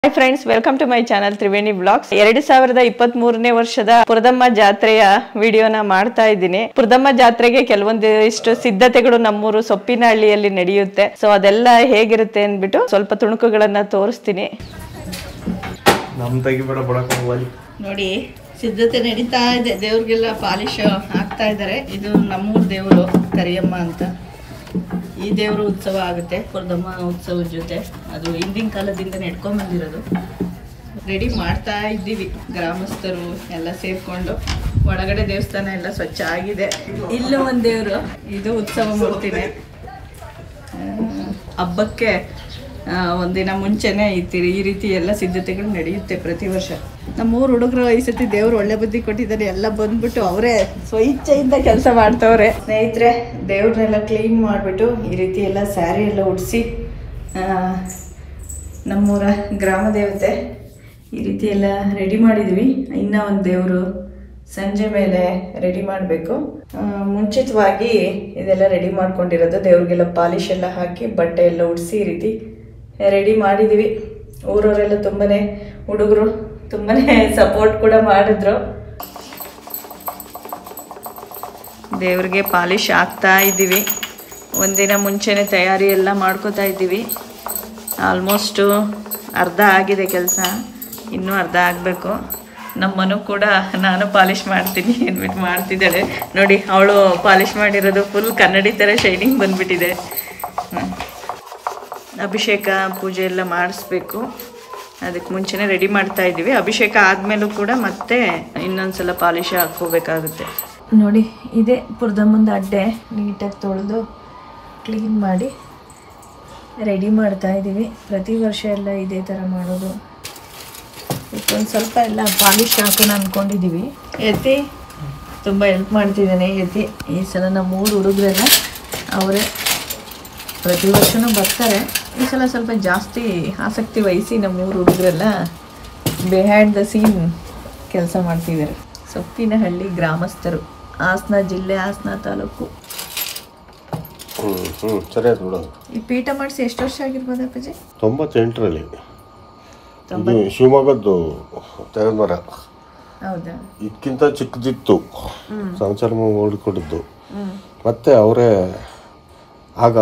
Hi friends welcome to my channel Triveni blogs ಎರಡು ಸಾವಿರದ ಇಪ್ಪತ್ತ್ ಮೂರನೇ ವರ್ಷದ ಪುರದಮ್ಮ ಜಾತ್ರೆಯ ವಿಡಿಯೋನ ಮಾಡ್ತಾ ಇದ್ದೀನಿ ಪುರದಮ್ಮ ಜಾತ್ರೆಗೆ ಕೆಲವೊಂದಿಷ್ಟು ಸಿದ್ಧತೆಗಳು ನಮ್ಮೂರು ಸೊಪ್ಪಿನಹಳ್ಳಿಯಲ್ಲಿ ನಡೆಯುತ್ತೆ ಸೊ ಅದೆಲ್ಲ ಹೇಗಿರುತ್ತೆ ಅಂದ್ಬಿಟ್ಟು ಸ್ವಲ್ಪ ತುಣುಕುಗಳನ್ನ ತೋರಿಸ್ತೀನಿ ನಮ್ ತೆಗಿಬೇಡ ಬಡಕ್ ಹೋಗ್ಲಿ ನೋಡಿ ಸಿದ್ಧತೆ ನಡೀತಾ ಇದೆ ದೇವ್ರಿಗೆಲ್ಲ ಪಾಲಿಶ್ ಹಾಕ್ತಾ ಇದ್ದಾರೆ ಇದು ನಮ್ಮೂರ್ ದೇವರು ಕರಿಯಮ್ಮ ಅಂತ ಈ ದೇವರು ಉತ್ಸವ ಆಗುತ್ತೆ ಪುರದಮ್ಮ ಉತ್ಸವದ ಜೊತೆ ಅದು ಹಿಂದಿನ ಕಾಲದಿಂದ ನಡ್ಕೊಂಡ್ ಬಂದಿರೋದು ರೆಡಿ ಮಾಡ್ತಾ ಇದ್ದೀವಿ ಗ್ರಾಮಸ್ಥರು ಎಲ್ಲ ಸೇರ್ಕೊಂಡು ಒಳಗಡೆ ದೇವಸ್ಥಾನ ಎಲ್ಲ ಸ್ವಚ್ಛ ಆಗಿದೆ ಇಲ್ಲೂ ಒಂದು ದೇವರು ಇದು ಉತ್ಸವ ಮೂರ್ತಿನೇ ಆ, ಹಬ್ಬಕ್ಕೆ ಆ, ಒಂದಿನ ಮುಂಚೆನೆ ಈ ತಿ- ಈ ರೀತಿ ಎಲ್ಲ ಸಿದ್ಧತೆಗಳು ನಡೆಯುತ್ತೆ ಪ್ರತಿ ವರ್ಷ ನಮ್ಮೂರು ಹುಡುಗರು ಈ ಸತಿ ದೇವ್ರು ಒಳ್ಳೆ ಬುದ್ಧಿ ಕೊಟ್ಟಿದ್ದಾರೆ ಎಲ್ಲ ಬಂದ್ಬಿಟ್ಟು ಅವರೇ ಸ್ವಇಚ್ಛೆಯಿಂದ ಕೆಲಸ ಮಾಡ್ತವ್ರೆ ಸ್ನೇಹಿತರೆ ದೇವ್ರನ್ನೆಲ್ಲ ಕ್ಲೀನ್ ಮಾಡಿಬಿಟ್ಟು ಈ ರೀತಿ ಎಲ್ಲ ಸ್ಯಾರಿ ಎಲ್ಲ ಉಡಿಸಿ ನಮ್ಮೂರ ಗ್ರಾಮ ದೇವತೆ ಈ ರೀತಿ ಎಲ್ಲ ರೆಡಿ ಮಾಡಿದ್ವಿ ಇನ್ನೂ ಒಂದು ದೇವರು ಸಂಜೆ ಮೇಲೆ ರೆಡಿ ಮಾಡಬೇಕು ಮುಂಚಿತವಾಗಿ ಇದೆಲ್ಲ ರೆಡಿ ಮಾಡ್ಕೊಂಡಿರೋದು ದೇವ್ರಿಗೆಲ್ಲ ಪಾಲಿಶ್ ಎಲ್ಲ ಹಾಕಿ ಬಟ್ಟೆ ಎಲ್ಲ ಉಡಿಸಿ ಈ ರೀತಿ ರೆಡಿ ಮಾಡಿದ್ವಿ ಊರವರೆಲ್ಲ ತುಂಬಾನೇ ಹುಡುಗರು ತುಂಬಾನೇ ಸಪೋರ್ಟ್ ಕೂಡ ಮಾಡಿದ್ರು ದೇವ್ರಿಗೆ ಪಾಲಿಶ್ ಹಾಕ್ತಾ ಇದ್ದೀವಿ ಒಂದಿನ ಮುಂಚೆನೇ ತಯಾರಿ ಎಲ್ಲ ಮಾಡ್ಕೋತಾ ಇದ್ದೀವಿ ಆಲ್ಮೋಸ್ಟು ಅರ್ಧ ಆಗಿದೆ ಕೆಲಸ ಇನ್ನೂ ಅರ್ಧ ಆಗಬೇಕು ನಮ್ಮನು ಕೂಡ ನಾನು ಪಾಲಿಶ್ ಮಾಡ್ತೀನಿ ಅಂದ್ಬಿಟ್ಟು ಮಾಡ್ತಿದ್ದಾಳೆ ನೋಡಿ ಅವಳು ಪಾಲಿಶ್ ಮಾಡಿರೋದು ಫುಲ್ ಕನ್ನಡಿ ಥರ ಶೈನಿಂಗ್ ಬಂದ್ಬಿಟ್ಟಿದೆ ಹ್ಮ್. ಅಭಿಷೇಕ ಪೂಜೆ ಎಲ್ಲ ಮಾಡಿಸ್ಬೇಕು ಅದಕ್ಕೆ ಮುಂಚೆನೇ ರೆಡಿ ಮಾಡ್ತಾ ಇದ್ದೀವಿ ಅಭಿಷೇಕ ಆದಮೇಲೂ ಕೂಡ ಮತ್ತೆ ಇನ್ನೊಂದ್ಸಲ ಪಾಲಿಶ್ ಹಾಕ್ಕೋಬೇಕಾಗುತ್ತೆ ನೋಡಿ ಇದೇ ಪುರದಮ್ಮಂದ ಅಡ್ಡೆ ನೀಟಾಗಿ ತೊಳೆದು ಕ್ಲೀನ್ ಮಾಡಿ ರೆಡಿ ಮಾಡ್ತಾ ಇದ್ದೀವಿ ಪ್ರತಿ ವರ್ಷ ಎಲ್ಲ ಇದೇ ಥರ ಮಾಡೋದು ಒಂದು ಸ್ವಲ್ಪ ಎಲ್ಲ ಪಾಲಿಶ್ ಹಾಕೋಣ ಅಂದ್ಕೊಂಡಿದ್ದೀವಿ ಎತ್ತಿ ತುಂಬ ಹೆಲ್ಪ್ ಮಾಡ್ತಿದ್ದಾನೆ ಎತ್ತಿ ಈ ಸಲ ನಮ್ಮ ಮೂರು ಹುಡುಗರೆಲ್ಲ ಅವರೇ ಪ್ರತಿ ವರ್ಷನೂ ಬರ್ತಾರೆ ಈ ಸಲ ಸ್ವಲ್ಪ ಜಾಸ್ತಿ ಆಸಕ್ತಿ ವಹಿಸಿ ನಮ್ಮ ಮೂರು ಹುಡುಗರೆಲ್ಲ ಬಿಹೈಂಡ್ ದ ಸೀನ್ ಕೆಲಸ ಮಾಡ್ತಿದ್ದಾರೆ ಸೊಪ್ಪಿನಹಳ್ಳಿ ಗ್ರಾಮಸ್ಥರು ಹಾಸನ ಜಿಲ್ಲೆ ಹಾಸನ ತಾಲೂಕು ಹ್ಮ್ ಹ್ಮ್ ಸರಿ ಆಯ್ತು ಬಿಡು ಈ ಪೀಠ ಮಾಡಿಸಿ ಎಷ್ಟು ವರ್ಷ ಆಗಿರ್ಬೋದು ಅಪ್ಪಾಜಿ ತೊಂಬತ್ತೆಂಟರಲ್ಲಿ ಇದು ಶಿವಮೊಗ್ಗದ್ದು ತೆಗೆದ ಮರ ಹೌದಾ ಇದಕ್ಕಿಂತ ಚಿಕ್ಕದಿತ್ತು ಸಂಸಾರ ಓಡಿಕೊಟ್ಟಿದ್ದು ಮತ್ತೆ ಅವರೇ ಆಗ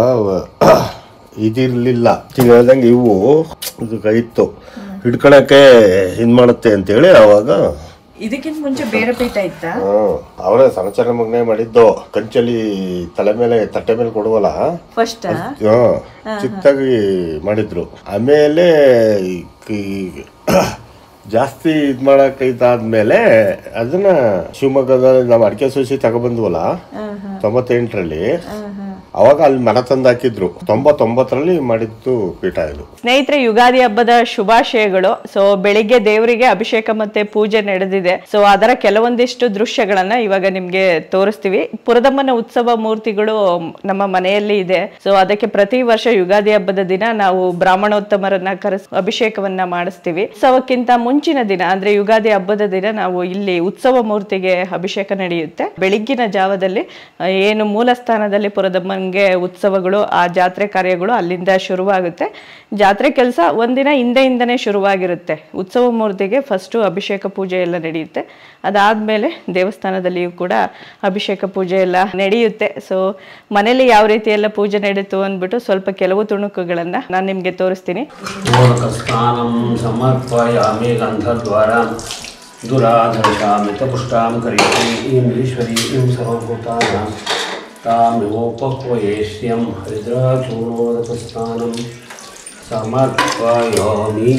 ಇದಿರಲಿಲ್ಲ ಈಗ ಹೇಳ್ದಂಗೆ ಇವು ಇದು ಇತ್ತು ಹಿಡ್ಕೊಳಕ್ಕೆ ಇದು ಮಾಡುತ್ತೆ ಅಂತೇಳಿ ಅವಾಗ ಇದಕ್ಕಿಂತ ಮುಂಚೆ ಬೇರೆ ಪೀಠ ಇತ್ತಾ ಹ್ಮ್, ಅವರೇ ಸಂಚಾರ ಮಗ್ನೆ ಮಾಡಿದ್ದು ಕಂಚಲಿ ತಲೆ ಮೇಲೆ ತಟ್ಟೆ ಮೇಲೆ ಕೊಡುವಲ್ಲ ಫಸ್ಟ್ ಹಾ, ಚಿಕ್ಕದಾಗಿ ಮಾಡಿದ್ರು ಆಮೇಲೆ ಈ- ಈ ಜಾಸ್ತಿ ಇದ್ ಮಾಡಕ್ ಇದಾದ್ಮೇಲೆ ಅದನ್ನ ಶಿವಮೊಗ್ಗದಲ್ಲಿ ನಾವು ಅಡಿಕೆ ಸೂಸಿ ತಗೊಬಂದ್ವಲ್ಲ ತೊಂಬತ್ತೆಂಟರಲ್ಲಿ ಅವಾಗ ಅಲ್ಲಿ ಮರ ತಂದು ಹಾಕಿದ್ರು ತೊಂಬತ್ತೊಂಬತ್ತರಲ್ಲಿ ಮಾಡಿದ್ದು ಪೀಠ ಇದು ಸ್ನೇಹಿತರೆ ಯುಗಾದಿ ಹಬ್ಬದ ಶುಭಾಶಯಗಳು ಸೊ ಬೆಳಿಗ್ಗೆ ದೇವರಿಗೆ ಅಭಿಷೇಕ ಮತ್ತೆ ಪೂಜೆ ನಡೆದಿದೆ ಸೊ ಅದರ ಕೆಲವೊಂದಿಷ್ಟು ದೃಶ್ಯಗಳನ್ನ ಇವಾಗ ನಿಮ್ಗೆ ತೋರಿಸ್ತೀವಿ ಪುರದಮ್ಮನ ಉತ್ಸವ ಮೂರ್ತಿಗಳು ನಮ್ಮ ಮನೆಯಲ್ಲಿ ಇದೆ ಸೊ ಅದಕ್ಕೆ ಪ್ರತಿ ವರ್ಷ ಯುಗಾದಿ ಹಬ್ಬದ ದಿನ ನಾವು ಬ್ರಾಹ್ಮಣೋತ್ತಮರನ್ನ ಕರೆಸ್ ಅಭಿಷೇಕವನ್ನ ಮಾಡಿಸ್ತೀವಿ ಉತ್ಸವಕ್ಕಿಂತ ಮುಂಚಿನ ದಿನ ಅಂದ್ರೆ ಯುಗಾದಿ ಹಬ್ಬದ ದಿನ ನಾವು ಇಲ್ಲಿ ಉತ್ಸವ ಮೂರ್ತಿಗೆ ಅಭಿಷೇಕ ನಡೆಯುತ್ತೆ ಬೆಳಿಗ್ಗಿನ ಜಾವದಲ್ಲಿ ಆ, ಏನು ಮೂಲ ಸ್ಥಾನದಲ್ಲಿ ಪುರದಮ್ಮನ್ಗೆ ಉತ್ಸವಗಳು ಆ ಜಾತ್ರೆ ಕಾರ್ಯಗಳು ಅಲ್ಲಿಂದ ಶುರುವಾಗುತ್ತೆ ಜಾತ್ರೆ ಕೆಲಸ ಒಂದಿನ ಹಿಂದೆಯಿಂದನೇ ಶುರುವಾಗಿರುತ್ತೆ ಉತ್ಸವ ಮೂರ್ತಿಗೆ ಫಸ್ಟು ಅಭಿಷೇಕ ಪೂಜೆ ಎಲ್ಲ ನಡೆಯುತ್ತೆ ಅದಾದ್ಮೇಲೆ ದೇವಸ್ಥಾನದಲ್ಲಿಯೂ ಕೂಡ ಅಭಿಷೇಕ ಪೂಜೆ ಎಲ್ಲ ನಡೆಯುತ್ತೆ ಸೊ ಮನೇಲಿ ಯಾವ ರೀತಿ ಎಲ್ಲ ಪೂಜೆ ನಡೀತು ಅಂದ್ಬಿಟ್ಟು ಸ್ವಲ್ಪ ಕೆಲವು ತುಣುಕುಗಳನ್ನ ನಾನು ನಿಮ್ಗೆ ತೋರಿಸ್ತೀನಿ मोदकस्नानं समर्पयामि गन्धद्वारा दुराधर्षामितपुष्टां करिष्ये ईं ईश्वरी ईं सर्वभूतानां तामिवोपह्वयेष्यं हरिद्राचूर्णोदकस्नानं समर्पयामि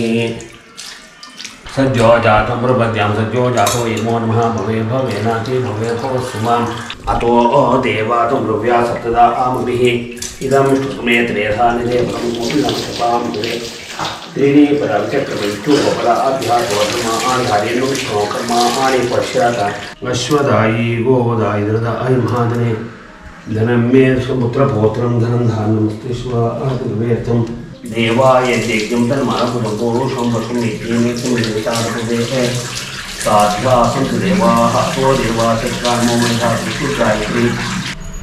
सद्यो जातं प्रपद्यां सद्यो जातो यमो नमः भवे भवेनाति भवे भवस्मान् अतो देवातं ब्रव्या सप्तदा आमभिः इदं सुमेत्रेधानि देवं कोपिलं कृपां भवे त्रीणि पराचक्रमिष्टुपराभ्यासोधर्माणि हरिणुष्णोकर्माणि पश्चात् अश्वदायी गोदायि दृदायि महाधने धनं मे सुपुत्रपौत्रं धनं धान्यमस्ति स्वार्थं देवाय यज्ञं धर्मानुगुणं पुरुषं वसुं यज्ञमेकं साध्या सन्तु देवाः सो देवाचक्रामो मयिषा गायत्री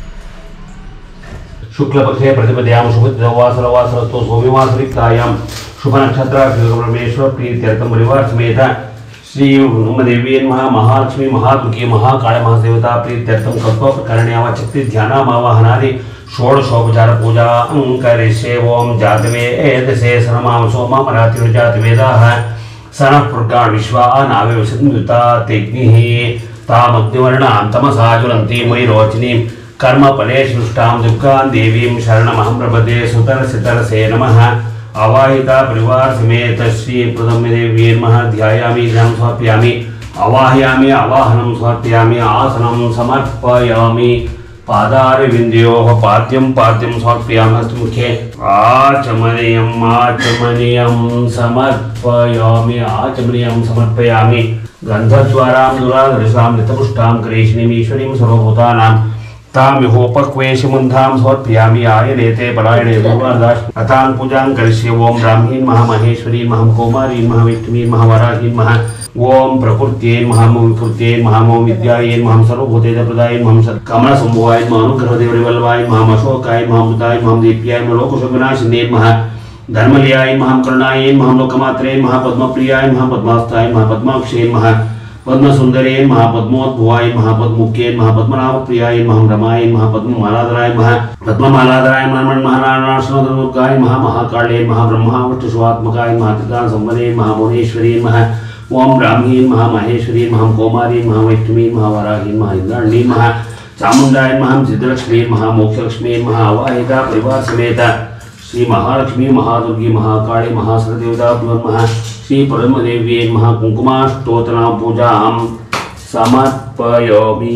शुक्लपक्षे प्रतिपद्यां शुभद्रवासरवासरस्तो सोमिवासरिक्तायां ಶುಭ ನಕ್ಷತ್ರ ಶ್ರೀ ಪರಮೇಶ್ವರ ಪ್ರೀತ್ಯರ್ಥಂ ಪರಿವಾರ ಸಮೇತ ಶ್ರೀ ದೇವಿ ಮಹಾ ಮಹಾಲಕ್ಷ್ಮಿ ಮಹಾದುರ್ಗಿ ಮಹಾಕಾಳ ಮಹಾದೇವತಾ ಪ್ರೀತ್ಯರ್ಥಂ ಕಲ್ಪ ಕರ್ಣ್ಯಾವ ಚಕ್ತಿ ಧ್ಯಾನಾಮಾವಾಹನಾದಿ ಷೋಡಶೋಪಚಾರ ಪೂಜಾ ಅಂಕರಿಷ್ಯೆ ಓಂ ಜಾತವೇ ಏದಸೆ ಸನಮಾಮ ಸೋಮ ಮರಾತಿ ಜಾತವೇದಾಹ ಸನಃ ಪುರ್ಗಾಣ್ ವಿಶ್ವಾ ನಾವೇ ವಿಸಂಯುತಾ ತೆಗ್ನಿಃ ತಾಮಗ್ನಿವರ್ಣಾಂ ತಮಸಾ ಜ್ವಲಂತಿ ಮಯಿ ರೋಚಿನೀಂ ಕರ್ಮ ಫಲೇ ಸೃಷ್ಟಾಂ ದುಃಖಾನ್ ದೇವೀಂ ಶರಣಮಹಂ ಪ್ರಪದೇ ಸುತರಸಿ ತರಸೆ ನಮಃ ಅವಾಹಿತ ಪರಿವಾರ ಸಮೇತ ಶ್ರೀ ಪ್ರಥಮ ದೇವಿ ನಮಃ ಧ್ಯಾಯಾಮಿ ಧ್ಯಾನ ಸಮರ್ಪಯಾಮಿ ಅವಾಹಯಾಮಿ ಅವಾಹನಂ ಸಮರ್ಪಯಾಮಿ ಆಸನಂ ಸಮರ್ಪಯಾಮಿ ಪಾದಾರವಿಂದ್ಯೋಃ ಪಾದ್ಯಂ ಪಾದ್ಯಂ ಸಮರ್ಪಯಾಮಿ ಅಸ್ತು ಮುಖೆ ಆಚಮನೀಯಂ ಆಚಮನೀಯಂ ಸಮರ್ಪಯಾಮಿ ಆಚಮನೀಯಂ ಸಮರ್ಪಯಾಮಿ ಗಂಧದ್ವಾರಾಂ ದುರಾಧರಿಸಾಂ ನಿತಪುಷ್ಟಾಂ ಕರೇಶಿನೀಂ ಈಶ್ವರೀಂ ಸರ್ವಭೂತಾನಾಂ तामिहोपक्वेशमुन्धां समर्पयामि आयनेते पलायने दुर्वादाश् अतां पूजां करिष्ये ॐ ब्राह्मीन् महामहेश्वरी महं कौमारीन् महाविष्णुवीन् महावराहीन् महा ॐ प्रकृत्येन् महां विकृत्येन् महां विद्यायेन् महं सर्वभूतेजप्रदायेन् महं कमलसम्भवायन् महानुग्रहदेवरिवल्लभायन् महम् अशोकायन् महामृतायन् महं दीप्यायन् लोकशोकनाशिनेन् महा धर्मलयायन् महं करुणायेन् महं लोकमात्रेन् महापद्मप्रियायन् महापद्मास्तायन् महापद्माक्षेन् महा पद्मसुंदरेन महापद्मोद्भवाय महापद्मुख्येन महापद्मनाभप्रियाय महारमाय महापद्ममालाधराय महा पद्ममालाधराय मनमन महानारायण महा महाकाले महाब्रह्मा विष्णुस्वात्मकाय महात्रिकाल संवदे महाभुवनेश्वरी महा ओम ब्राह्मीन महामहेश्वरी महाम कौमारी महावैष्णवी महावराही महाइंद्राणी महा चामुंडाय महाम सिद्धलक्ष्मी महामोक्षलक्ष्मी महावाहिता परिवार समेत श्री महालक्ष्मी महादुर्गी महाकाली महासरदेवता महा श्री परमदेवी महाकुङ्कुमाष्टोतना पूजां समर्पयामि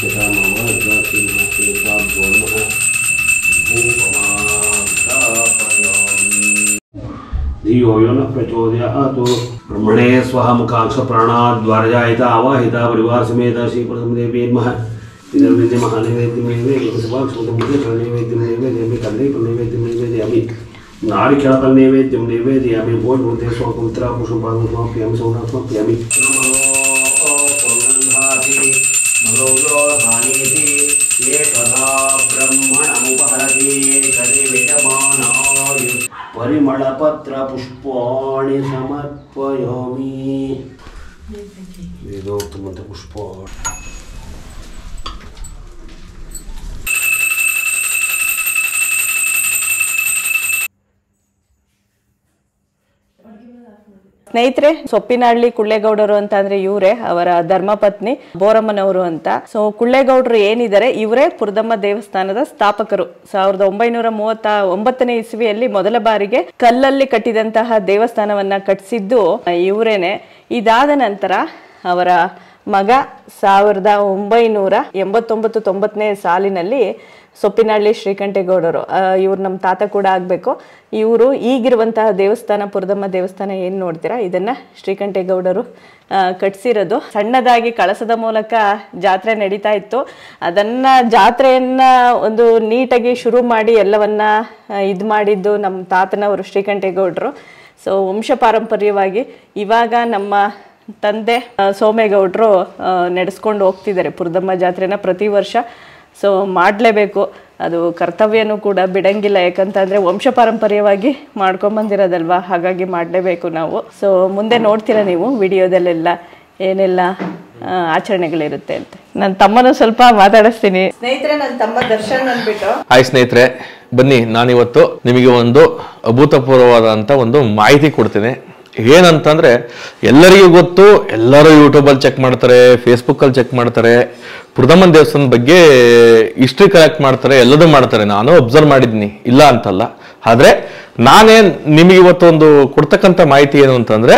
धियो यो न प्रचोदयातु ब्रह्मणे स्वः मुखाक्ष प्राणाद्वारजायित आवाहिता परिवार समेत श्री परमदेवी नमः इदर्विद्य महानैवेद्यं नैवेद्यं सभाक्षमुद्रं नैवेद्यं नैवेद्यमि कन्नै नैवेद्यं नैवेद्यामि नारिकेळफल नैवेद्यं नैवेद्यामि भोजभूते स्वपवित्रा पुष्पां समर्पयामि सौना समर्पयामि परिमळपत्र पुष्पाणि समर्पयामि वेदोक्तमन्त्रपुष्पाणि ಸ್ನೇಹಿತರೆ ಸೊಪ್ಪಿನಹಳ್ಳಿ ಕುಳ್ಳೇಗೌಡರು ಅಂತ ಅಂದ್ರೆ ಇವರೇ ಅವರ ಧರ್ಮಪತ್ನಿ ಬೋರಮ್ಮನವರು ಅಂತ ಸೊ ಕುಳ್ಳೇಗೌಡರು ಏನಿದ್ದಾರೆ ಇವರೇ ಪುರದಮ್ಮ ದೇವಸ್ಥಾನದ ಸ್ಥಾಪಕರು ಸಾವಿರದ ಒಂಬೈನೂರ ಮೂವತ್ತ ಒಂಬತ್ತನೇ ಇಸ್ವಿಯಲ್ಲಿ ಮೊದಲ ಬಾರಿಗೆ ಕಲ್ಲಲ್ಲಿ ಕಟ್ಟಿದಂತಹ ದೇವಸ್ಥಾನವನ್ನ ಕಟ್ಟಿಸಿದ್ದು ಇವರೇನೆ ಇದಾದ ನಂತರ ಅವರ ಮಗ ಸಾವಿರದ ಒಂಬೈನೂರ ಎಂಬತ್ತೊಂಬತ್ತು ತೊಂಬತ್ತನೇ ಸಾಲಿನಲ್ಲಿ ಸೊಪ್ಪಿನಹಳ್ಳಿ ಶ್ರೀಕಂಠೇಗೌಡರು ಇವ್ರು ನಮ್ಮ ತಾತ ಕೂಡ ಆಗಬೇಕು ಇವರು ಈಗಿರುವಂತಹ ದೇವಸ್ಥಾನ ಪುರದಮ್ಮ ದೇವಸ್ಥಾನ ಏನು ನೋಡ್ತೀರಾ ಇದನ್ನ ಶ್ರೀಕಂಠೇಗೌಡರು ಕಟ್ಸಿರೋದು ಸಣ್ಣದಾಗಿ ಕಳಸದ ಮೂಲಕ ಜಾತ್ರೆ ನಡೀತಾ ಇತ್ತು ಅದನ್ನ ಜಾತ್ರೆಯನ್ನ ಒಂದು ನೀಟಾಗಿ ಶುರು ಮಾಡಿ ಎಲ್ಲವನ್ನ ಇದು ಮಾಡಿದ್ದು ನಮ್ಮ ತಾತನವರು ಶ್ರೀಕಂಠೇಗೌಡರು ಸೊ ವಂಶ ಪಾರಂಪರ್ಯವಾಗಿ ಇವಾಗ ನಮ್ಮ ತಂದೆ ಆ, ಸೋಮೇಗೌಡರು ನಡೆಸ್ಕೊಂಡು ಹೋಗ್ತಿದ್ದಾರೆ ಪುರದಮ್ಮ ಜಾತ್ರೆನ ಪ್ರತಿ ವರ್ಷ ಸೊ ಮಾಡಲೇಬೇಕು ಅದು ಕರ್ತವ್ಯನೂ ಕೂಡ ಬಿಡಂಗಿಲ್ಲ ಯಾಕಂತಂದರೆ ವಂಶ ಪಾರಂಪರ್ಯವಾಗಿ ಮಾಡ್ಕೊಂಬಂದಿರೋದಲ್ವಾ ಹಾಗಾಗಿ ಮಾಡಲೇಬೇಕು ನಾವು ಸೊ ಮುಂದೆ ನೋಡ್ತೀರಾ ನೀವು ವಿಡಿಯೋದಲ್ಲೆಲ್ಲ ಏನೆಲ್ಲ ಆ, ಆಚರಣೆಗಳಿರುತ್ತೆ ಅಂತ ನನ್ನ ತಮ್ಮನ ಸ್ವಲ್ಪ ಮಾತಾಡಿಸ್ತೀನಿ ಸ್ನೇಹಿತರೆ ನನ್ನ ತಮ್ಮ ದರ್ಶನ್ ಅಂದ್ಬಿಟ್ಟು ಹಾಯ್ ಸ್ನೇಹಿತರೆ ಬನ್ನಿ ನಾನಿವತ್ತು ನಿಮಗೆ ಒಂದು ಅಭೂತಪೂರ್ವವಾದಂಥ ಒಂದು ಮಾಹಿತಿ ಕೊಡ್ತೀನಿ ಏನಂತಂದ್ರೆ ಎಲ್ಲರಿಗೂ ಗೊತ್ತು ಎಲ್ಲರೂ ಯೂಟ್ಯೂಬಲ್ಲಿ ಚೆಕ್ ಮಾಡ್ತಾರೆ ಫೇಸ್ಬುಕ್ಕಲ್ಲಿ ಚೆಕ್ ಮಾಡ್ತಾರೆ ಪುರದಮ್ಮನ ದೇವಸ್ಥಾನದ ಬಗ್ಗೆ ಹಿಸ್ಟ್ರಿ ಕಲೆಕ್ಟ್ ಮಾಡ್ತಾರೆ ಎಲ್ಲದೂ ಮಾಡ್ತಾರೆ ನಾನು ಅಬ್ಸರ್ವ್ ಮಾಡಿದ್ದೀನಿ ಇಲ್ಲ ಅಂತಲ್ಲ ಆದರೆ ನಾನೇ ನಿಮಗೆ ಇವತ್ತು ಒಂದು ಕೊಡ್ತಕ್ಕಂಥ ಮಾಹಿತಿ ಏನು ಅಂತಂದ್ರೆ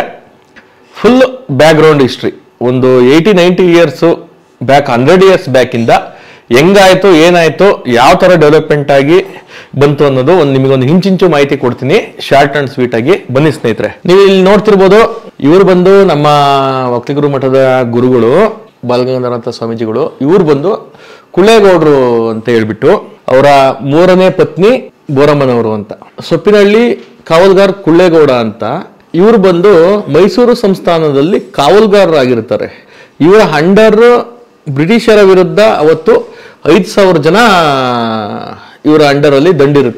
ಫುಲ್ ಬ್ಯಾಕ್ಗ್ರೌಂಡ್ ಹಿಸ್ಟ್ರಿ ಒಂದು eighty ninety years back hundred years ಬ್ಯಾಕಿಂದ ಹೆಂಗಾಯ್ತು ಏನಾಯ್ತು ಯಾವ ಥರ ಡೆವಲಪ್ಮೆಂಟ್ ಆಗಿ ಬಂತು ಅನ್ನೋದು ಒಂದು ನಿಮಗೊಂದು ಹಿಂಚಿಂಚು ಮಾಹಿತಿ ಕೊಡ್ತೀನಿ ಶಾರ್ಟ್ ಅಂಡ್ ಸ್ವೀಟ್ ಆಗಿ ಬನ್ನಿ ಸ್ನೇಹಿತರೆ ನೀವು ಇಲ್ಲಿ ನೋಡ್ತಿರ್ಬೋದು ಇವರು ಬಂದು ನಮ್ಮ ಒಕ್ಕಲಿಗರು ಮಠದ ಗುರುಗಳು ಬಾಲಗಂಗಾಧರನಾಥ ಸ್ವಾಮೀಜಿಗಳು ಇವ್ರು ಬಂದು ಕುಳ್ಳೇಗೌಡರು ಅಂತ ಹೇಳ್ಬಿಟ್ಟು ಅವರ ಮೂರನೇ ಪತ್ನಿ ಬೋರಮ್ಮನವರು ಅಂತ ಸೊಪ್ಪಿನಹಳ್ಳಿ ಕಾವಲ್ಗಾರ್ ಕುಳ್ಳೇಗೌಡ ಅಂತ ಇವರು ಬಂದು ಮೈಸೂರು ಸಂಸ್ಥಾನದಲ್ಲಿ ಕಾವಲ್ಗಾರರಾಗಿರ್ತಾರೆ ಇವರ ಅಂಡರ್ ಬ್ರಿಟಿಷರ ವಿರುದ್ಧ ಅವತ್ತು ಐದು ಸಾವಿರ ಜನ ಇವರ ಅಂಡರಲ್ಲಿ ದಂಡಿರುತ್ತೆ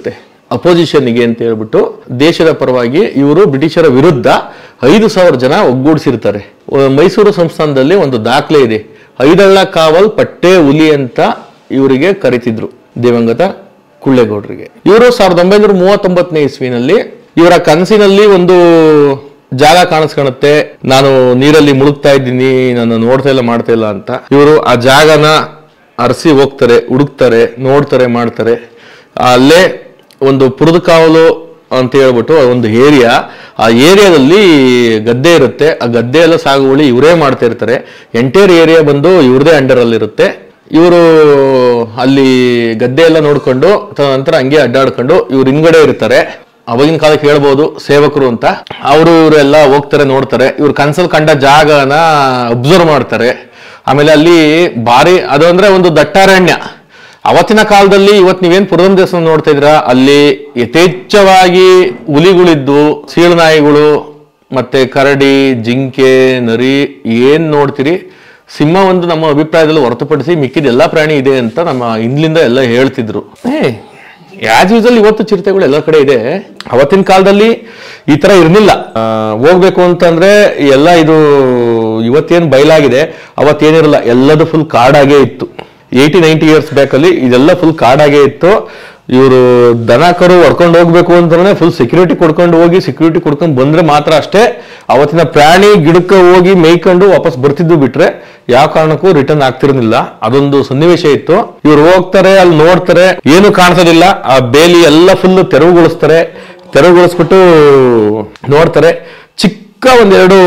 ಅಪೋಸಿಷನ್ಗೆ ಅಂತ ಹೇಳ್ಬಿಟ್ಟು ದೇಶದ ಪರವಾಗಿ ಇವರು ಬ್ರಿಟಿಷರ ವಿರುದ್ಧ ಐದು ಸಾವಿರ ಜನ ಒಗ್ಗೂಡಿಸಿರ್ತಾರೆ ಅಹ್ ಮೈಸೂರು ಸಂಸ್ಥಾನದಲ್ಲಿ ಒಂದು ದಾಖಲೆ ಇದೆ ಐದಳ್ಳ ಕಾವಲ್ ಪಟ್ಟೆ ಹುಲಿ ಅಂತ ಇವರಿಗೆ ಕರಿತಿದ್ರು ದಿವಂಗತ ಕುಳ್ಳೆಗೌಡರಿಗೆ ಇವರು ಸಾವಿರದ ಒಂಬೈನೂರ ಮೂವತ್ತೊಂಬತ್ತನೇ ಇಸ್ವಿನಲ್ಲಿ ಇವರ ಕನಸಿನಲ್ಲಿ ಒಂದು ಜಾಗ ಕಾಣಿಸ್ಕೊಳುತ್ತೆ ನಾನು ನೀರಲ್ಲಿ ಮುಳುಗ್ತಾ ಇದ್ದೀನಿ ನಾನು ನೋಡ್ತಾ ಇಲ್ಲ ಮಾಡ್ತಾ ಇಲ್ಲ ಅಂತ ಇವರು ಆ ಜಾಗನ ಅರಸಿ ಹೋಗ್ತಾರೆ ಹುಡುಕ್ತಾರೆ ನೋಡ್ತಾರೆ ಮಾಡ್ತಾರೆ ಅಲ್ಲೇ ಒಂದು ಪುರದಕಾವಲು ಅಂತ ಹೇಳ್ಬಿಟ್ಟು ಒಂದು ಏರಿಯಾ ಆ ಏರಿಯಾದಲ್ಲಿ ಗದ್ದೆ ಇರುತ್ತೆ ಆ ಗದ್ದೆ ಎಲ್ಲ ಸಾಗುವಳಿ ಇವರೇ ಮಾಡ್ತಾ ಇರ್ತಾರೆ ಎಂಟೈರ್ ಏರಿಯಾ ಬಂದು ಇವ್ರದೇ ಅಂಡರ್ ಅಲ್ಲಿ ಇರುತ್ತೆ ಇವರು ಅಲ್ಲಿ ಗದ್ದೆ ಎಲ್ಲ ನೋಡ್ಕೊಂಡು ನಂತರ ಹಂಗೆ ಅಡ್ಡಾಡ್ಕೊಂಡು ಇವ್ರು ಹಿಂದ್ಗಡೆ ಇರ್ತಾರೆ ಅವಾಗಿನ ಕಾಲಕ್ಕೆ ಹೇಳ್ಬೋದು ಸೇವಕರು ಅಂತ ಅವರು ಇವರೆಲ್ಲ ಹೋಗ್ತಾರೆ ನೋಡ್ತಾರೆ ಇವ್ರು ಕನ್ಸಲ್ ಕಂಡ ಜಾಗನ ಅಬ್ಸರ್ವ್ ಮಾಡ್ತಾರೆ ಆಮೇಲೆ ಅಲ್ಲಿ ಭಾರಿ ಅದು ಅಂದ್ರೆ ಒಂದು ದಟ್ಟಾರಣ್ಯ ಅವತ್ತಿನ ಕಾಲದಲ್ಲಿ ಇವತ್ತು ನೀವೇನ್ ಪುರದಂ ದೇವಸ್ಥಾನ ನೋಡ್ತಾ ಇದ್ರ ಅಲ್ಲಿ ಯಥೇಚ್ಛವಾಗಿ ಹುಲಿಗಳಿದ್ದು ಸೀಳು ನಾಯಿಗಳು ಮತ್ತೆ ಕರಡಿ ಜಿಂಕೆ ನರಿ ಏನ್ ನೋಡ್ತೀರಿ ಸಿಂಹ ಒಂದು ನಮ್ಮ ಅಭಿಪ್ರಾಯದಲ್ಲಿ ಹೊರತುಪಡಿಸಿ ಮಿಕ್ಕಿದ ಎಲ್ಲಾ ಪ್ರಾಣಿ ಇದೆ ಅಂತ ನಮ್ಮ ಹಿಂದ್ಲಿಂದ ಎಲ್ಲ ಹೇಳ್ತಿದ್ರು ಏ ಆಸ್ ಯೂಸಲ್ ಇವತ್ತು ಚಿರತೆಗಳು ಎಲ್ಲ ಕಡೆ ಇದೆ ಅವತ್ತಿನ ಕಾಲದಲ್ಲಿ ಈ ತರ ಇರ್ಲಿಲ್ಲ ಆ, ಹೋಗ್ಬೇಕು ಅಂತಂದ್ರೆ ಎಲ್ಲ ಇದು ಇವತ್ತೇನ್ ಬಯಲಾಗಿದೆ ಅವತ್ತೇನಿರಲ್ಲ ಎಲ್ಲದು ಫುಲ್ ಕಾಡಾಗೇ ಇತ್ತು ಏಯ್ಟಿ ನೈಂಟಿ ಇಯರ್ಸ್ ಬ್ಯಾಕಲ್ಲಿ ಇದೆಲ್ಲ ಫುಲ್ ಕಾಡಾಗೇ ಇತ್ತು ಇವರು ದನ ಕರು ಹೊಡ್ಕೊಂಡು ಹೋಗ್ಬೇಕು ಅಂತಂದ್ರೆ ಫುಲ್ ಸೆಕ್ಯೂರಿಟಿ ಕೊಡ್ಕೊಂಡು ಹೋಗಿ ಸೆಕ್ಯೂರಿಟಿ ಕೊಡ್ಕೊಂಡು ಬಂದ್ರೆ ಮಾತ್ರ ಅಷ್ಟೇ ಅವತ್ತಿನ ಪ್ರಾಣಿ ಗಿಡಕ್ಕೆ ಹೋಗಿ ಮೇಯ್ಕೊಂಡು ವಾಪಸ್ ಬರ್ತಿದ್ದು ಬಿಟ್ರೆ ಯಾವ ಕಾರಣಕ್ಕೂ ರಿಟರ್ನ್ ಆಗ್ತಿರ್ಲಿಲ್ಲ ಅದೊಂದು ಸನ್ನಿವೇಶ ಇತ್ತು ಇವ್ರು ಹೋಗ್ತಾರೆ ಅಲ್ಲಿ ನೋಡ್ತಾರೆ ಏನು ಕಾಣಿಸೋದಿಲ್ಲ ಆ ಬೇಲಿ ಎಲ್ಲ ಫುಲ್ ತೆರವುಗೊಳಿಸ್ತಾರೆ ತೆರವುಗೊಳಿಸ್ಬಿಟ್ಟು ನೋಡ್ತಾರೆ ಚಿಕ್ಕ ಒಂದೆರಡು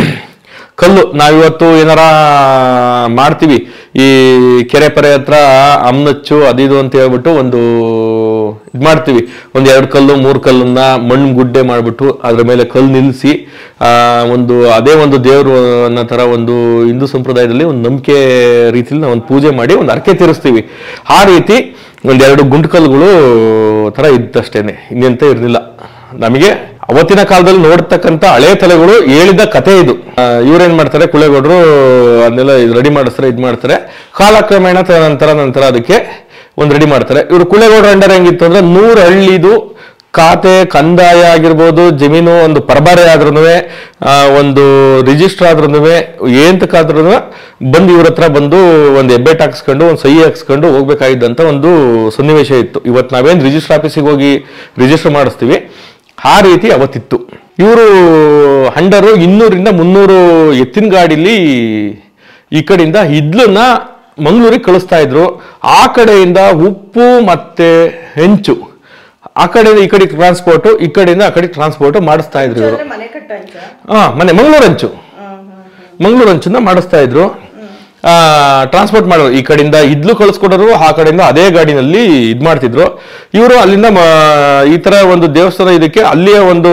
ಕಲ್ಲು ನಾವಿವತ್ತು ಏನಾರ ಮಾಡ್ತೀವಿ ಈ ಕೆರೆ ಪರೆ ಹತ್ರ ಅಮ್ನಚ್ಚು ಅದಿದು ಅಂತ ಹೇಳ್ಬಿಟ್ಟು ಒಂದು ಇದ್ ಮಾಡ್ತೀವಿ ಒಂದ್ ಎರಡು ಕಲ್ಲು ಮೂರು ಕಲ್ಲನ್ನ ಮಣ್ಣು ಗುಡ್ಡೆ ಮಾಡ್ಬಿಟ್ಟು ಅದ್ರ ಮೇಲೆ ಕಲ್ಲು ನಿಲ್ಲಿಸಿ ಆ ಒಂದು ಅದೇ ಒಂದು ದೇವರು ಅನ್ನೋ ತರ ಒಂದು ಹಿಂದೂ ಸಂಪ್ರದಾಯದಲ್ಲಿ ಒಂದು ನಂಬಿಕೆ ರೀತಿಲಿ ನಾವು ಒಂದು ಪೂಜೆ ಮಾಡಿ ಒಂದು ಅರ್ಕೆ ತೀರಿಸ್ತೀವಿ ಆ ರೀತಿ ಒಂದೆರಡು ಗುಂಡು ಕಲ್ಲುಗಳು ತರ ಇದ್ದಷ್ಟೇನೆ ಇನ್ನೆಂತ ಇರಲಿಲ್ಲ ನಮಗೆ ಅವತ್ತಿನ ಕಾಲದಲ್ಲಿ ನೋಡ್ತಕ್ಕಂಥ ಹಳೆ ತಲೆಗಳು ಹೇಳಿದ ಕತೆ ಇದು ಆ, ಇವ್ರೇನ್ ಮಾಡ್ತಾರೆ ಕುಳೆಗೌಡರು ಅದನ್ನೆಲ್ಲ ರೆಡಿ ಮಾಡಿಸ್ತಾರೆ ಇದ್ ಮಾಡ್ತಾರೆ ಕಾಲಕ್ರಮೇಣ ತ- ನಂತರ ನಂತರ ಅದಕ್ಕೆ ಒಂದು ರೆಡಿ ಮಾಡ್ತಾರೆ ಇವರು ಕುಳೆಗೌಡರ ಅಂಡರ್ ಹೆಂಗಿತ್ತು ಅಂದ್ರೆ ನೂರು ಹಳ್ಳಿದು ಖಾತೆ ಕಂದಾಯ ಆಗಿರ್ಬೋದು ಜಮೀನು ಒಂದು ಪರಬಾರೆ ಆದ್ರೂ ಒಂದು ರಿಜಿಸ್ಟರ್ ಆದ್ರೂ ಏಂತಕ್ಕಾದ್ರೂ ಬಂದು ಇವ್ರ ಹತ್ರ ಬಂದು ಒಂದು ಹೆಬ್ಬೆಟ್ ಹಾಕ್ಸ್ಕೊಂಡು ಒಂದು ಸಹಿ ಹಾಕ್ಸ್ಕೊಂಡು ಹೋಗ್ಬೇಕಾಗಿದ್ದಂತ ಒಂದು ಸನ್ನಿವೇಶ ಇತ್ತು ಇವತ್ತು ನಾವೇನ್ ರಿಜಿಸ್ಟರ್ ಆಫೀಸಿಗೆ ಹೋಗಿ ರಿಜಿಸ್ಟರ್ ಮಾಡಿಸ್ತೀವಿ ಆ ರೀತಿ ಅವತ್ತಿತ್ತು ಇವರು ಹಂಡರು ಇನ್ನೂರಿಂದ ಮುನ್ನೂರು ಎತ್ತಿನ ಗಾಡಿಲಿ ಈ ಕಡೆಯಿಂದ ಇದ್ಲನ್ನ ಮಂಗಳೂರಿಗೆ ಕಳಿಸ್ತಾ ಇದ್ರು ಆ ಕಡೆಯಿಂದ ಉಪ್ಪು ಮತ್ತೆ ಹೆಂಚು ಆ ಕಡೆಯಿಂದ ಈ ಕಡೆ ಟ್ರಾನ್ಸ್ಪೋರ್ಟ್ ಈ ಕಡೆಯಿಂದ ಆ ಕಡೆ ಟ್ರಾನ್ಸ್ಪೋರ್ಟ್ ಮಾಡಿಸ್ತಾ ಇದ್ರು ಇವರು ಮನೆ ಕಟ್ಟಂಚ ಹಾ ಮನೆ ಮಂಗಳೂರು ಹಂಚು ಮಂಗಳೂರು ಹಂಚನ್ನ ಮಾಡಿಸ್ತಾ ಇದ್ರು ಟ್ರಾನ್ಸ್ಪೋರ್ಟ್ ಮಾಡೋರು ಈ ಕಡೆಯಿಂದ ಇದ್ಲು ಕಳಿಸ್ಕೊಡೋರು ಆ ಕಡೆಯಿಂದ ಅದೇ ಗಾಡಿನಲ್ಲಿ ಇದ್ ಮಾಡ್ತಿದ್ರು ಇವರು ಅಲ್ಲಿಂದ ಮ- ಈ ತರ ಒಂದು ದೇವಸ್ಥಾನ ಇದಕ್ಕೆ ಅಲ್ಲಿಯ ಒಂದು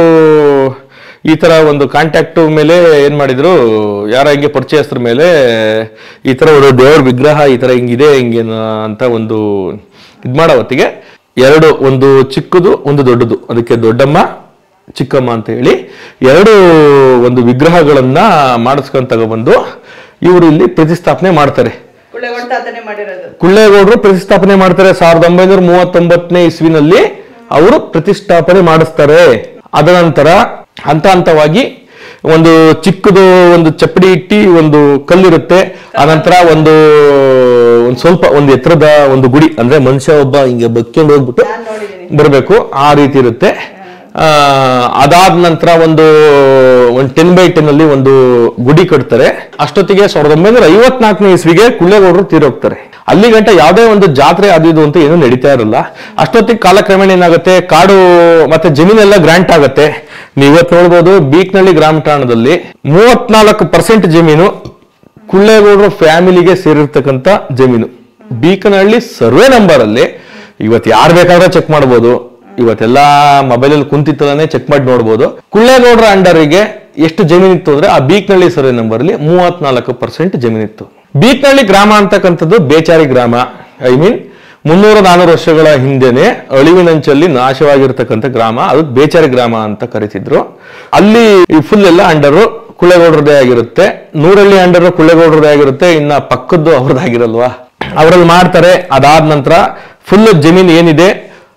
ಈ ತರ ಒಂದು ಕಾಂಟ್ಯಾಕ್ಟ್ ಮೇಲೆ ಏನ್ ಮಾಡಿದ್ರು ಯಾರ ಹಿಂಗೆ ಪರಿಚಯಸ್ತ್ರ ಮೇಲೆ ಈ ತರ ಒಂದು ದೇವ್ರ ವಿಗ್ರಹ ಈ ತರ ಹಿಂಗಿದೆ ಹಿಂಗೆ ಅಂತ ಒಂದು ಇದ್ ಮಾಡೋ ಹೊತ್ತಿಗೆ ಎರಡು ಒಂದು ಚಿಕ್ಕದು ಒಂದು ದೊಡ್ಡದು ಅದಕ್ಕೆ ದೊಡ್ಡಮ್ಮ ಚಿಕ್ಕಮ್ಮ ಅಂತ ಹೇಳಿ ಎರಡು ಒಂದು ವಿಗ್ರಹಗಳನ್ನ ಮಾಡಿಸ್ಕೊಂಡ್ ತಗೊಬಂದು ಇವರು ಇಲ್ಲಿ ಪ್ರತಿಷ್ಠಾಪನೆ ಮಾಡ್ತಾರೆ ಕುಳ್ಳೆಗೊಂಡ ತಾತನೇ ಮಾಡಿರೋದು ಕುಳ್ಳೇಗೌಡರು ಪ್ರತಿಷ್ಠಾಪನೆ ಮಾಡ್ತಾರೆ ಸಾವಿರದ ಒಂಬೈನೂರ ಮೂವತ್ತೊಂಬತ್ತನೇ ಇಸ್ವಿನಲ್ಲಿ ಅವರು ಪ್ರತಿಷ್ಠಾಪನೆ ಮಾಡಿಸ್ತಾರೆ ಅದ ನಂತರ ಹಂತ ಹಂತವಾಗಿ ಒಂದು ಚಿಕ್ಕದು ಒಂದು ಚಪ್ಪಡಿ ಇಟ್ಟಿ ಒಂದು ಕಲ್ಲಿರುತ್ತೆ ಆನಂತರ ಒಂದು ಒಂದು ಸ್ವಲ್ಪ ಒಂದು ಎತ್ತರದ ಒಂದು ಗುಡಿ ಅಂದ್ರೆ ಮನುಷ್ಯ ಒಬ್ಬ ಹಿಂಗೆ ಬಕ್ಕೊಂಡು ಹೋಗ್ಬಿಟ್ಟು ನಾನ್ ನೋಡಿದೀನಿ ಬರಬೇಕು ಆ ರೀತಿ ಇರುತ್ತೆ ಆ, ಅದಾದ ನಂತರ ಒಂದು ಒಂದು ಟೆನ್ ಬೈ ಟೆನ್ ಅಲ್ಲಿ ಒಂದು ಗುಡಿ ಕಟ್ತಾರೆ ಅಷ್ಟೊತ್ತಿಗೆ ಸಾವಿರದ ಒಂಬೈನೂರ ಐವತ್ನಾಲ್ಕನೇ ಇಸ್ವಿಗೆ ಕುಳ್ಳೆಗೌಡರು ತೀರೋಗ್ತಾರೆ ಅಲ್ಲಿ ಗಂಟ ಯಾವುದೇ ಒಂದು ಜಾತ್ರೆ ಅದು ಇದು ಅಂತ ಏನೂ ನಡೀತಾ ಇರಲ್ಲ ಅಷ್ಟೊತ್ತಿಗೆ ಕಾಲಕ್ರಮೇಣ ಏನಾಗುತ್ತೆ ಕಾಡು ಮತ್ತೆ ಜಮೀನೆಲ್ಲ ಗ್ರಾಂಟ್ ಆಗುತ್ತೆ ನೀವು ಇವತ್ತು ನೋಡ್ಬೋದು ಬೀಕ್ನಳ್ಳಿ ಗ್ರಾಮ ಠಾಣದಲ್ಲಿ ಮೂವತ್ನಾಲ್ಕು ಪರ್ಸೆಂಟ್ ಜಮೀನು ಕುಳ್ಳೇಗೌಡರು ಫ್ಯಾಮಿಲಿಗೆ ಸೇರಿರ್ತಕ್ಕಂಥ ಜಮೀನು ಬೀಕನಹಳ್ಳಿ ಸರ್ವೆ ನಂಬರ್ ಅಲ್ಲಿ ಇವತ್ತು ಯಾರು ಬೇಕಾದ್ರೂ ಚೆಕ್ ಮಾಡ್ಬೋದು ಇವತ್ತೆಲ್ಲ ಮೊಬೈಲಲ್ಲಿ ಕುಂತಿತ್ತಲೇ ಚೆಕ್ ಮಾಡಿ ನೋಡ್ಬೋದು ಕುಳ್ಳೇಗೌಡರ ಅಂಡರಿಗೆ ಎಷ್ಟು ಜಮೀನಿತ್ತು ಅಂದ್ರೆ ಆ ಬೀಕ್ನಳ್ಳಿ ಸರ್ವೆ ನಂಬರ್ ಅಲ್ಲಿ ಮೂವತ್ನಾಲ್ಕು ಪರ್ಸೆಂಟ್ ಜಮೀನಿತ್ತು ಬೀಕ್ನಳ್ಳಿ ಗ್ರಾಮ ಅಂತಕ್ಕಂಥದ್ದು ಬೇಚಾರಿ ಗ್ರಾಮ ಐ ಮೀನ್ ಮುನ್ನೂರು ನಾನೂರು ವರ್ಷಗಳ ಹಿಂದೆನೆ ಅಳಿವಿನಂಚಲ್ಲಿ ನಾಶವಾಗಿರ್ತಕ್ಕಂಥ ಗ್ರಾಮ ಅದು ಬೇಚಾರಿ ಗ್ರಾಮ ಅಂತ ಕರಿತಿದ್ರು ಅಲ್ಲಿ ಫುಲ್ ಎಲ್ಲ ಅಂಡರು ಕುಳ್ಳೆಗೌಡ್ರದೇ ಆಗಿರುತ್ತೆ ನೂರಳ್ಳಿ ಅಂಡರ್ ಕುಳ್ಳೆಗೌಡ್ರದೇ ಆಗಿರುತ್ತೆ ಇನ್ನ ಪಕ್ಕದ್ದು ಅವ್ರದ್ದಾಗಿರಲ್ವಾ ಅವರಲ್ಲಿ ಮಾಡ್ತಾರೆ ಅದಾದ ನಂತರ ಫುಲ್ ಜಮೀನ್ ಏನಿದೆ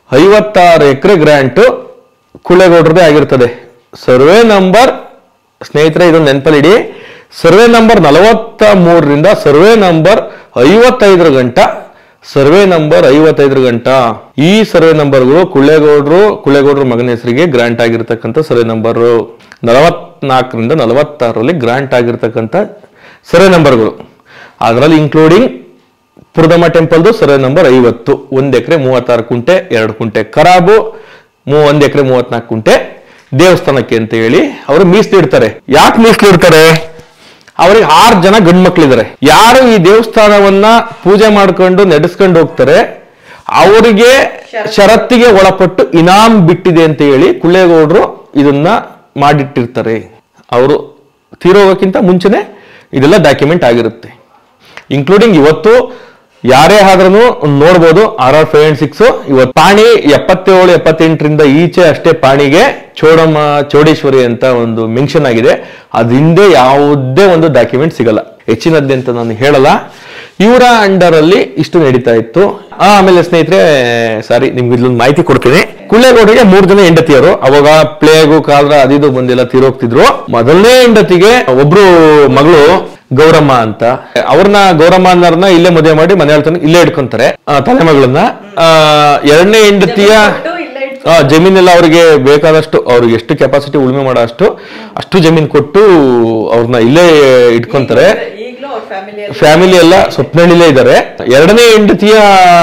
ಐವತ್ತಾರು ಎಕರೆ ಗ್ರ್ಯಾಂಟು ಕುಳ್ಳೆಗೌಡ್ರದೇ ಆಗಿರ್ತದೆ ಸರ್ವೆ ನಂಬರ್ ಸ್ನೇಹಿತರೆ ಇದೊಂದು ನೆನಪಲ್ಲಿಡಿ ಸರ್ವೆ ನಂಬರ್ ನಲವತ್ತ ಮೂರರಿಂದ ಸರ್ವೆ ನಂಬರ್ ಐವತ್ತೈದರ ಗಂಟ ಸರ್ವೆ ನಂಬರ್ ಐವತ್ತೈದರ ಗಂಟ ಈ ಸರ್ವೆ ನಂಬರ್ಗಳು ಕುಳ್ಳೆಗೌಡರು ಕುಳ್ಳೆಗೌಡರ ಮಗನ ಹೆಸರಿಗೆ ಗ್ರಾಂಟ್ ಆಗಿರ್ತಕ್ಕಂಥ ಸರ್ವೆ ನಂಬರ್ ನಲವತ್ನಾಲ್ಕರಿಂದ ನಲವತ್ತಾರರಲ್ಲಿ ಗ್ರಾಂಟ್ ಆಗಿರ್ತಕ್ಕಂಥ ಸರ್ವೆ ನಂಬರ್ಗಳು ಅದರಲ್ಲಿ ಇನ್ಕ್ಲೂಡಿಂಗ್ ಪುರದಮ್ಮ ಟೆಂಪಲ್ದು ಸರ್ವೆ ನಂಬರ್ ಐವತ್ತು ಒಂದ್ ಎಕರೆ ಮೂವತ್ತಾರು ಕುಂಟೆ ಎರಡು ಕುಂಟೆ ಖರಾಬು ಮೂ ಒಂದ್ ಎಕರೆ ಮೂವತ್ನಾಲ್ಕು ಕುಂಟೆ ದೇವಸ್ಥಾನಕ್ಕೆ ಅಂತ ಹೇಳಿ ಅವರು ಮೀಸಲಿಡ್ತಾರೆ ಯಾಕೆ ಮೀಸಲಿಡ್ತಾರೆ ಅವ್ರಿಗೆ ಆರು ಜನ ಗಂಡು ಮಕ್ಳಿದ್ದಾರೆ ಯಾರು ಈ ದೇವಸ್ಥಾನವನ್ನ ಪೂಜೆ ಮಾಡ್ಕೊಂಡು ನಡೆಸ್ಕೊಂಡು ಹೋಗ್ತಾರೆ ಅವರಿಗೆ ಷರತ್ತಿಗೆ ಒಳಪಟ್ಟು ಇನಾಮ್ ಬಿಟ್ಟಿದೆ ಅಂತ ಹೇಳಿ ಕುಳ್ಳೇಗೌಡರು ಇದನ್ನ ಮಾಡಿಟ್ಟಿರ್ತಾರೆ ಅವರು ತೀರೋಗೋಕ್ಕಿಂತ ಮುಂಚೆನೆ ಇದೆಲ್ಲ ಡಾಕ್ಯುಮೆಂಟ್ ಆಗಿರುತ್ತೆ ಇನ್ಕ್ಲೂಡಿಂಗ್ ಇವತ್ತು ಯಾರೇ ಆದ್ರೂ ನೋಡ್ಬೋದು R R five and six ಇವತ್ತು ಪಾಣಿ ಎಪ್ಪತ್ತೇಳು ಎಪ್ಪತ್ತೆಂಟರಿಂದ ಈಚೆ ಅಷ್ಟೇ ಪಾಣಿಗೆ ಚೋಡಮ್ಮ ಚೌಡೇಶ್ವರಿ ಅಂತ ಒಂದು ಮೆನ್ಷನ್ ಆಗಿದೆ ಅದ್ ಹಿಂದೆ ಯಾವುದೇ ಒಂದು ಡಾಕ್ಯುಮೆಂಟ್ ಸಿಗಲ್ಲ ಹೆಚ್ಚಿನದ್ದೇ ಅಂತ ನಾನು ಹೇಳಲ್ಲ ಇವರ ಅಂಡರ್ ಅಲ್ಲಿ ಇಷ್ಟು ನಡೀತಾ ಇತ್ತು ಆ, ಆಮೇಲೆ ಸ್ನೇಹಿತರೆ ಸಾರಿ ನಿಮ್ಗೆ ಇಲ್ಲೊಂದು ಮಾಹಿತಿ ಕೊಡ್ತೀನಿ ಕುಳ್ಳೇಗೌಡರಿಗೆ ಮೂರ್ ಜನ ಹೆಂಡತಿಯರು ಅವಾಗ ಪ್ಲೇಗು ಕಾಲ್ರ ಅದಿದು ಬಂದೆಲ್ಲ ತೀರೋಗ್ತಿದ್ರು ಮೊದಲನೇ ಹೆಂಡತಿಗೆ ಒಬ್ರು ಮಗಳು ಗೌರಮ್ಮ ಅಂತ ಅವ್ರನ್ನ ಗೌರಮ್ಮ ಅನ್ನೋರ್ನ ಇಲ್ಲೇ ಮದುವೆ ಮಾಡಿ ಮನೆ ಹೇಳ್ತಾನೆ ಇಲ್ಲೇ ಇಟ್ಕೊಂತಾರೆ ಆ, ತಲೆಮಗಳನ್ನ ಆ, ಎರಡನೇ ಹೆಂಡತಿಯ ಆ, ಜಮೀನೆಲ್ಲ ಅವ್ರಿಗೆ ಬೇಕಾದಷ್ಟು ಅವ್ರಿಗೆ ಎಷ್ಟು ಕೆಪಾಸಿಟಿ ಉಳುಮೆ ಮಾಡೋ ಅಷ್ಟು ಅಷ್ಟು ಜಮೀನ್ ಕೊಟ್ಟು ಅವ್ರನ್ನ ಇಲ್ಲೇ ಇಟ್ಕೊಂತಾರೆ ಈಗಲೂ ಅವ್ರ ಫ್ಯಾಮಿಲಿ ಫ್ಯಾಮಿಲಿ ಎಲ್ಲ ಸ್ವಪ್ನಳ್ಳಿಲೇ ಇದ್ದಾರೆ ಎರಡನೇ ಹೆಂಡತಿಯ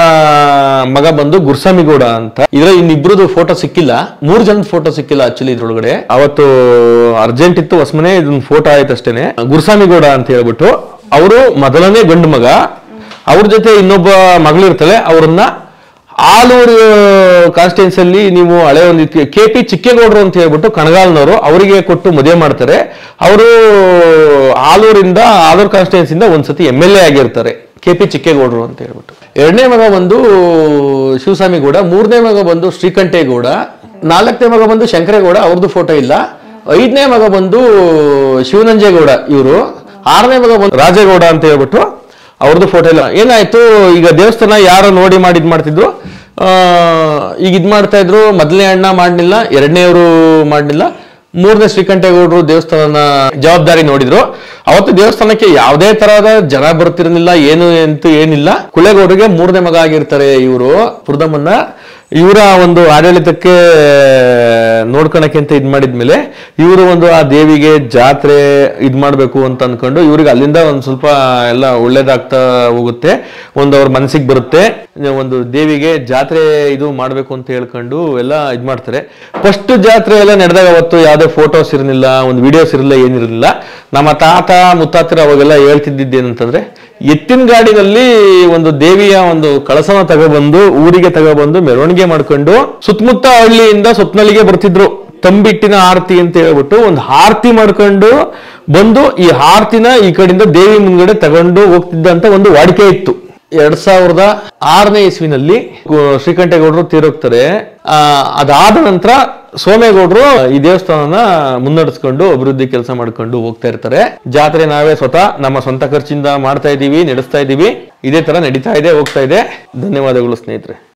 ಮಗ ಬಂದು ಗುರ್ಸಾಮಿಗೌಡ ಅಂತ ಇದ್ರ ಇನ್ನಿಬ್ರದ್ದು ಫೋಟೋ ಸಿಕ್ಕಿಲ್ಲ ಮೂರ್ ಜನದ ಫೋಟೋ ಸಿಕ್ಕಿಲ್ಲ ಆಕ್ಚುಲಿ ಇದ್ರೊಳಗಡೆ ಅವತ್ತು ಅರ್ಜೆಂಟ್ ಇತ್ತು ಹೊಸ್ಮನೆ ಇದೊಂದು ಫೋಟೋ ಆಯ್ತು ಅಷ್ಟೇನೆ ಗುರ್ಸಾಮಿಗೌಡ ಅಂತ ಹೇಳ್ಬಿಟ್ಟು ಅವರು ಮೊದಲನೇ ಗಂಡು ಮಗ ಅವ್ರ ಜೊತೆ ಇನ್ನೊಬ್ಬ ಮಗಳಿರ್ತಾಳೆ ಅವ್ರನ್ನ ಆಲೂರು ಕಾನ್ಸ್ಟಿಟ್ಯೂನ್ಸ್ ಅಲ್ಲಿ ನೀವು ಹಳೆ ಒಂದು ಕೆ ಪಿ ಚಿಕ್ಕೇಗೌಡರು ಅಂತ ಹೇಳ್ಬಿಟ್ಟು ಕಣಗಾಲ್ನವರು ಅವರಿಗೆ ಕೊಟ್ಟು ಮದುವೆ ಮಾಡ್ತಾರೆ ಅವರು ಆಲೂರಿಂದ ಆಲೂರು ಕಾನ್ಸ್ಟಿಟ್ಯೂನ್ಸ್ ಇಂದ ಒಂದ್ಸತಿ ಎಮ್ ಎಲ್ ಎ ಆಗಿರ್ತಾರೆ ಕೆ ಪಿ ಚಿಕ್ಕೇಗೌಡರು ಅಂತ ಹೇಳ್ಬಿಟ್ಟು ಎರಡನೇ ಮಗ ಬಂದು ಶಿವಸ್ವಾಮಿ ಗೌಡ ಮೂರನೇ ಮಗ ಬಂದು ಶ್ರೀಕಂಠೇಗೌಡ ನಾಲ್ಕನೇ ಮಗ ಬಂದು ಶಂಕರೇಗೌಡ ಅವ್ರದ್ದು ಫೋಟೋ ಇಲ್ಲ ಐದನೇ ಮಗ ಬಂದು ಶಿವನಂಜೇಗೌಡ ಇವರು ಆರನೇ ಮಗ ಬಂದು ರಾಜೇಗೌಡ ಅಂತ ಹೇಳ್ಬಿಟ್ಟು ಅವ್ರದ್ದು ಫೋಟೋ ಇಲ್ಲ ಏನಾಯ್ತು ಈಗ ದೇವಸ್ಥಾನ ಯಾರೋ ನೋಡಿ ಮಾಡಿ ಇದ್ ಮಾಡ್ತಿದ್ರು ಆ, ಈಗ ಇದ್ ಮಾಡ್ತಾ ಇದ್ರು ಮೊದಲನೇ ಅಣ್ಣ ಮಾಡಲಿಲ್ಲ ಎರಡನೇವರು ಮಾಡಲಿಲ್ಲ ಮೂರನೇ ಶ್ರೀಕಂಠೇಗೌಡರು ದೇವಸ್ಥಾನನ ಜವಾಬ್ದಾರಿ ನೋಡಿದ್ರು ಅವತ್ತು ದೇವಸ್ಥಾನಕ್ಕೆ ಯಾವುದೇ ತರಹದ ಜನ ಬರ್ತಿರ್ಲಿಲ್ಲ ಏನು ಅಂತೂ ಏನಿಲ್ಲ ಕುಳೇಗೌಡರಿಗೆ ಮೂರನೇ ಮಗ ಆಗಿರ್ತಾರೆ ಇವರು ಪುರದಮ್ಮನ್ನ ಇವರ ಒಂದು ಆಡಳಿತಕ್ಕೆ ನೋಡ್ಕೊಳಕ್ಕೆ ಅಂತ ಇದ್ ಮಾಡಿದ್ಮೇಲೆ ಇವರು ಒಂದು ಆ ದೇವಿಗೆ ಜಾತ್ರೆ ಇದ್ ಮಾಡ್ಬೇಕು ಅಂತ ಅನ್ಕೊಂಡು ಇವ್ರಿಗೆ ಅಲ್ಲಿಂದ ಒಂದ್ ಸ್ವಲ್ಪ ಎಲ್ಲ ಒಳ್ಳೇದಾಗ್ತಾ ಹೋಗುತ್ತೆ ಒಂದು ಅವ್ರ ಮನಸ್ಸಿಗೆ ಬರುತ್ತೆ ಒಂದು ದೇವಿಗೆ ಜಾತ್ರೆ ಇದು ಮಾಡ್ಬೇಕು ಅಂತ ಹೇಳ್ಕೊಂಡು ಎಲ್ಲ ಇದ್ ಮಾಡ್ತಾರೆ ಫಸ್ಟ್ ಜಾತ್ರೆ ಎಲ್ಲ ನಡೆದಾಗ ಅವತ್ತು ಯಾವ್ದೇ ಫೋಟೋಸ್ ಇರಲಿಲ್ಲ ಒಂದು ವಿಡಿಯೋಸ್ ಇರಲಿಲ್ಲ ಏನಿರಲಿಲ್ಲ ನಮ್ಮ ತಾತ ಮುತ್ತಾತರ ಅವಾಗೆಲ್ಲ ಹೇಳ್ತಿದ್ದೇನಂತಂದ್ರೆ ಎತ್ತಿನ ಗಾಡಿನಲ್ಲಿ ಒಂದು ದೇವಿಯ ಒಂದು ಕಳಸನ ತಗೊಬಂದು ಊರಿಗೆ ತಗೊಬಂದು ಮೆರವಣಿಗೆ ಮಾಡ್ಕೊಂಡು ಸುತ್ತಮುತ್ತ ಹಳ್ಳಿಯಿಂದ ಸುತ್ತನಲ್ಲಿಗೆ ಬರ್ತಿದ್ರು ತಂಬಿಟ್ಟಿನ ಆರತಿ ಅಂತ ಹೇಳ್ಬಿಟ್ಟು ಒಂದು ಆರತಿ ಮಾಡ್ಕೊಂಡು ಬಂದು ಈ ಆರತಿನ ಈ ಕಡೆಯಿಂದ ದೇವಿ ಮುಂದ್ಗಡೆ ತಗೊಂಡು ಹೋಗ್ತಿದ್ದಂತ ಒಂದು ವಾಡಿಕೆ ಇತ್ತು ಎರಡ್ ಸಾವಿರದ ಆರನೇ ಇಸ್ವಿನಲ್ಲಿ ಗು- ಶ್ರೀಕಂಠೇಗೌಡರು ತೀರೋಗ್ತಾರೆ ಆ, ಅದಾದ ನಂತರ ಸೋಮೇಗೌಡರು ಈ ದೇವಸ್ಥಾನನ ಮುನ್ನಡೆಸ್ಕೊಂಡು ಅಭಿವೃದ್ಧಿ ಕೆಲಸ ಮಾಡ್ಕೊಂಡು ಹೋಗ್ತಾ ಇರ್ತಾರೆ ಜಾತ್ರೆ ನಾವೇ ಸ್ವತಃ ನಮ್ಮ ಸ್ವಂತ ಖರ್ಚಿಂದ ಮಾಡ್ತಾ ಇದೀವಿ ನಡೆಸ್ತಾ ಇದೀವಿ ಇದೇ ತರ ನಡೀತಾ ಇದೆ ಹೋಗ್ತಾ ಇದೆ ಧನ್ಯವಾದಗಳು ಸ್ನೇಹಿತರೆ